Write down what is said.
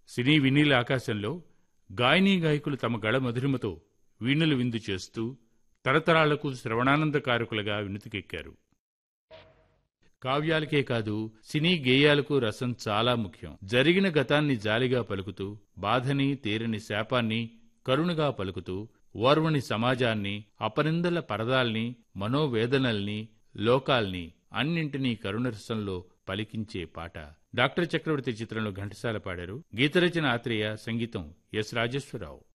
సినీ వినీల ఆకాశంలో గాయనీ గాయకులు తమ గళ మధురిమతో వీణులు విందు చేస్తూ తరతరాలకు శ్రవణానందకారకులుగా వినుతికెక్కారు కావ్యాలకే కాదు సినీ గేయాలకు రసం చాలా ముఖ్యం జరిగిన గతాన్ని జాలిగా పలుకుతూ బాధని తీరని శాపాన్ని కరుణగా పలుకుతూ ఓర్వని సమాజాన్ని అపనిందల పరదాల్ని మనోవేదనల్ని లోకాల్ని అన్నింటినీ కరుణరసంలో పలికించే పాట డాక్టర్ చక్రవర్తి చిత్రంలో ఘంటసాల పాడారు గీతరచన ఆత్రేయ సంగీతం ఎస్ రాజేశ్వరరావు